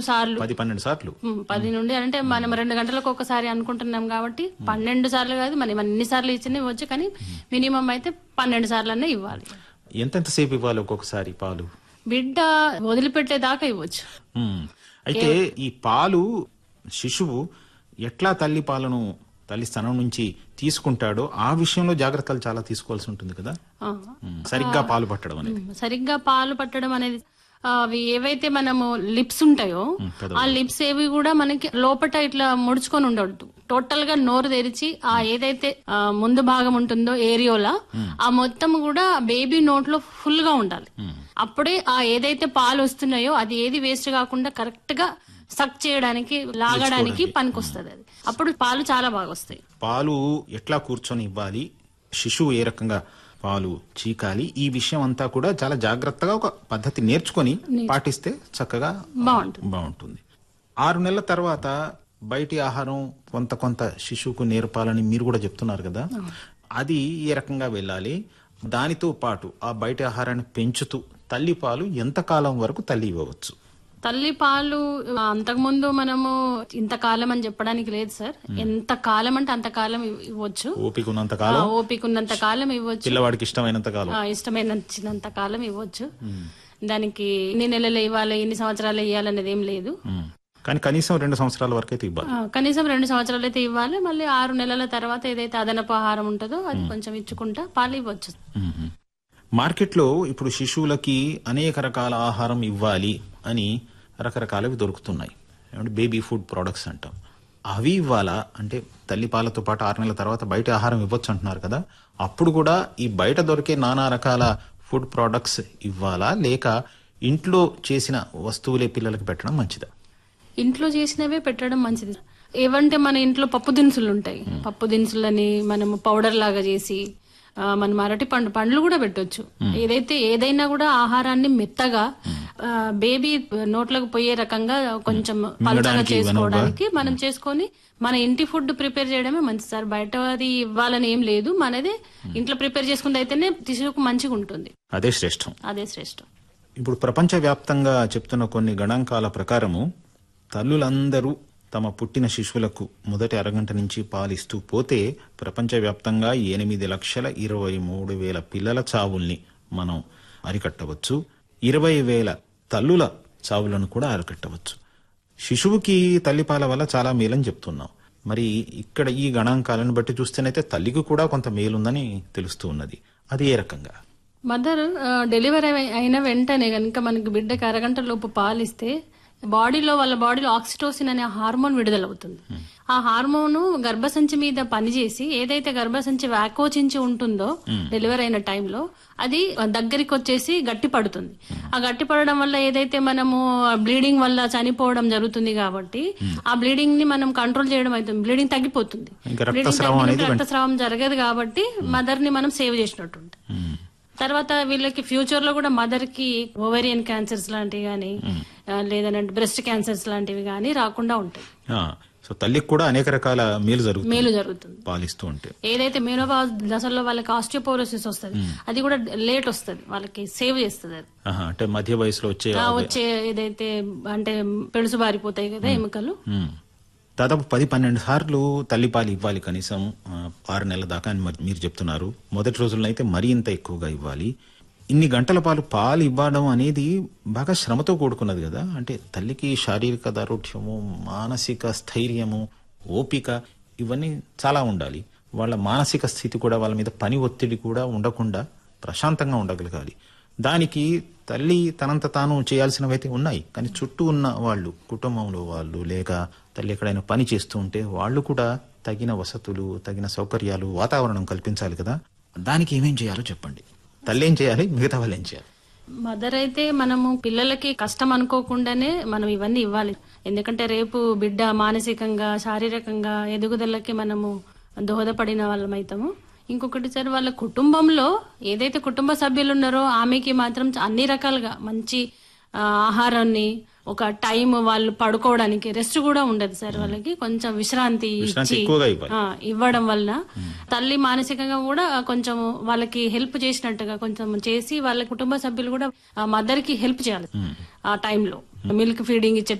సార్లు పది పన్నెండు సార్లు ఉమ్, పది నుండి అంటే మనం రెండు గంటలకు ఒకసారి అనుకుంటున్నాం కాబట్టి పన్నెండు సార్లు కాదు మనం ఎన్ని సార్లు ఇచ్చినా ఇవ్వచ్చు కానీ మినిమం అయితే పన్నెండు సార్లు అనే ఇవ్వాలి ఎంతెంతసేపు ఇవ్వాలి ఒక్కొక్కసారి పాలు బిడ్డ వదిలిపెట్టేదాకా ఇవ్వచ్చు ఉమ్. అయితే ఈ పాలు శిశువు ఎట్లా తల్లి పాలను తల్లి స్థనం నుంచి తీసుకుంటాడో ఆ విషయంలో జాగ్రత్తలు చాలా తీసుకోవాల్సి ఉంటుంది కదా ఆ. ఉమ్. సరిగ్గా పాలు పట్టడం అనేది ఉమ్, సరిగ్గా పాలు పట్టడం అనేది ఆ, అవి ఏవైతే మనము లిప్స్ ఉంటాయో పెదవులు. ఆ లిప్స్ ఏవి కూడా మనకి లోపట ఇట్లా ముడుచుకొని ఉండొద్దు టోటల్ గా నోరు తెరిచి ఆ ఏదైతే ఆ, ముందు భాగం ఉంటుందో ఏరియోలా ఆ మొత్తం కూడా బేబీ నోట్లో ఫుల్ గా ఉండాలి అప్పుడే ఆ ఏదైతే పాలు వస్తున్నాయో అది ఏది వేస్ట్ కాకుండా కరెక్ట్ గా సక్ చేయడానికి లాగడానికి పనికొస్తుంది అది అప్పుడు పాలు చాలా బాగా వస్తాయి పాలు ఎట్లా కూర్చొని ఇవ్వాలి శిశువు ఏ రకంగా పాలు చీకాలి ఈ విషయం అంతా కూడా చాలా జాగ్రత్తగా ఒక పద్ధతి నేర్చుకొని పాటిస్తే చక్కగా బాగుంటుంది బాగుంటుంది ఆరు నెలల తర్వాత బయటి ఆహారం కొంత కొంత శిశువుకు నేర్పాలని మీరు కూడా చెప్తున్నారు కదా అది ఏ రకంగా వెళ్ళాలి దానితో పాటు ఆ బయటి ఆహారాన్ని పెంచుతూ తల్లి పాలు ఎంత కాలం వరకు తల్లి ఇవ్వవచ్చు తల్లి పాలు అంతకుముందు మనము ఇంతకాలం అని చెప్పడానికి లేదు సార్ ఎంత కాలం అంటే అంత కాలం ఇవ్- ఇవ్వచ్చు ఓపిక ఉన్నంత ఆ, కాలం ఓపిక ఉన్నంత కాలం ఇవ్వచ్చు పిల్లవాడికి ఇష్టమైనంత కాలం ఆ, ఇష్టమైనంత కాలం ఇవ్వచ్చు దానికి ఇన్ని నెలలు ఇవ్వాలి ఇన్ని సంవత్సరాలు ఇవ్వాలనేది ఏం లేదు ఉమ్. కానీ కనీసం రెండు సంవత్సరాల వరకు అయితే ఇవ్వాలి ఆ, కనీసం రెండు సంవత్సరాలు అయితే ఇవ్వాలి మళ్ళీ ఆరు నెలల తర్వాత ఏదైతే అదనపు ఆహారం ఉంటుందో అది కొంచెం ఇచ్చుకుంటా పాలు ఇవ్వచ్చు మ్మ్. మార్కెట్లో ఇప్పుడు శిశువులకి అనేక రకాల ఆహారం ఇవ్వాలి అని రకరకాలవి దొరుకుతున్నాయి ఏమంటే బేబీ ఫుడ్ ప్రోడక్ట్స్ అంటాం అవి ఇవ్వాలా అంటే తల్లి పాలతో పాటు ఆరు నెలల తర్వాత బయట ఆహారం ఇవ్వచ్చు అంటున్నారు కదా అప్పుడు కూడా ఈ బయట దొరికే నానా రకాల ఫుడ్ ప్రోడక్ట్స్ ఇవ్వాలా లేక ఇంట్లో చేసిన వస్తువులే పిల్లలకి పెట్టడం మంచిదా ఇంట్లో చేసినవే పెట్టడం మంచిది ఏవంటే మన ఇంట్లో పప్పు దినుసులు ఉంటాయి పప్పు దినుసులని మనము పౌడర్ లాగా చేసి ఆ, మనం అరటి పండు పండ్లు కూడా పెట్టొచ్చు ఏదైతే ఏదైనా కూడా ఆహారాన్ని మెత్తగా ఆ, బేబీ నోట్లకు పోయే రకంగా కొంచెం పలచగా మింగడానికి చేసుకోవడానికి మనం చేసుకొని మన ఇంటి ఫుడ్ ప్రిపేర్ చేయడమే మంచి సార్ బయట అది ఇవ్వాలని ఏం లేదు మనదే ఇంట్లో ప్రిపేర్ చేసుకుంది అయితేనే శిశువుకు మంచిగా ఉంటుంది అదే శ్రేష్టం అదే శ్రేష్టం ఇప్పుడు ప్రపంచవ్యాప్తంగా చెప్తున్న కొన్ని గణాంకాల ప్రకారము తల్లులందరూ తమ పుట్టిన శిశువులకు మొదటి అరగంట నుంచి పాలిస్తూ పోతే ప్రపంచవ్యాప్తంగా ఎనిమిది లక్షల ఇరవై మూడు వేల పిల్లల చావుల్ని మనం అరికట్టవచ్చు ఇరవై వేల తల్లుల చావులను కూడా అరికట్టవచ్చు శిశువుకి తల్లిపాల వల్ల చాలా మేలని చెప్తున్నాం మరి ఇక్కడ ఈ గణాంకాలను బట్టి చూస్తేనైతే తల్లికి కూడా కొంత మేలుందని తెలుస్తూ ఉన్నది అది ఏ రకంగా మదర్ డెలివరీ అయిన వెంటనే కనుక మనకి బిడ్డకి అరగంట లోపు పాలిస్తే బాడీలో వాళ్ళ బాడీలో ఆక్సిటోసిన్ అనే హార్మోన్ విడుదలవుతుంది ఆ హార్మోన్ గర్భసంచి మీద పనిచేసి ఏదైతే గర్భసంచి వ్యాకోచించి ఉంటుందో డెలివరీ అయిన టైంలో అది దగ్గరికి వచ్చేసి గట్టి పడుతుంది ఆ గట్టి పడడం వల్ల ఏదైతే మనము బ్లీడింగ్ వల్ల చనిపోవడం జరుగుతుంది కాబట్టి ఆ బ్లీడింగ్ ని మనం కంట్రోల్ చేయడం అవుతుంది బ్లీడింగ్ తగ్గిపోతుంది ఇంకా Bleeding రక్తస్రావం తగ్గినప్పుడు అనేది రక్తస్రావం జరగదు కాబట్టి మదర్ ని మనం సేవ్ చేసినట్టు ఉంటుంది మ్మ్. తర్వాత వీళ్ళకి ఫ్యూచర్ లో కూడా మదర్ కి ఓవేరియన్ క్యాన్సర్స్ లాంటివి కానీ లేదంటే బ్రెస్ట్ క్యాన్సర్స్ లాంటివి కానీ రాకుండా ఉంటాయి ఆ, సో తల్లికి కూడా అనేక రకాల మేలు జరుగుతుంది మేలు జరుగుతుంది పాలిస్తూ ఉంటే ఏదైతే మేనోపాజ్ దశలో వాళ్ళకి ఆస్టియోపోరోసిస్ వస్తుంది అది కూడా లేట్ వస్తుంది వాళ్ళకి సేవ్ చేస్తుంది అది ఆహా, అంటే మధ్య వయసులో వచ్చే ఆ వచ్చే ఏదైతే అంటే పెడుసు బారిపోతాయి కదా ఎముకలు మ్మ్. దాదాపు పది పన్నెండు సార్లు తల్లిపాలు ఇవ్వాలి కనీసం ఆ, ఆరు నెలల దాకా అని మరి మీరు చెప్తున్నారు మొదటి రోజుల్లో అయితే మరీ ఇంత ఎక్కువగా ఇవ్వాలి ఇన్ని గంటల పాలు పాలు ఇవ్వడం అనేది బాగా శ్రమతో కూడుకున్నది కదా అంటే తల్లికి శారీరక దారుఢ్యము మానసిక స్థైర్యము ఓపిక ఇవన్నీ చాలా ఉండాలి వాళ్ళ మానసిక స్థితి కూడా వాళ్ళ మీద పని ఒత్తిడి కూడా ఉండకుండా ప్రశాంతంగా ఉండగలగాలి దానికి తల్లి తనంత తాను చేయాల్సినవైతే ఉన్నాయి కానీ చుట్టూ ఉన్న వాళ్ళు కుటుంబంలో వాళ్ళు లేక తల్లి ఎక్కడైనా పని చేస్తూ ఉంటే వాళ్ళు కూడా తగిన వసతులు తగిన సౌకర్యాలు వాతావరణం కల్పించాలి కదా దానికి ఏమేం చేయాలో చెప్పండి తల్లి ఏం చేయాలి మిగతా వాళ్ళు ఏం చేయాలి మదర్ అయితే మనము పిల్లలకి కష్టం అనుకోకుండానే మనం ఇవన్నీ ఇవ్వాలి ఎందుకంటే రేపు బిడ్డ మానసికంగా శారీరకంగా ఎదుగుదలకి మనము దోహదపడిన వాళ్ళం అవుతాము ఇంకొకటి సార్ వాళ్ళ కుటుంబంలో ఏదైతే కుటుంబ సభ్యులు ఉన్నారో ఆమెకి మాత్రం అన్ని రకాలుగా మంచి ఆ, ఆహారాన్ని ఒక టైం వాళ్ళు పడుకోవడానికి రెస్ట్ కూడా ఉండదు సార్ వాళ్ళకి కొంచెం విశ్రాంతి విశ్రాంతి ఇచ్చి ఎక్కువగా ఇవ్వాలి ఆ, ఇవ్వడం వల్ల తల్లి మానసికంగా కూడా కొంచెం వాళ్ళకి హెల్ప్ చేసినట్టుగా కొంచెం చేసి వాళ్ళ కుటుంబ సభ్యులు కూడా మదర్ కి హెల్ప్ చేయాలి ఆ టైంలో మిల్క్ ఫీడింగ్ ఇచ్చే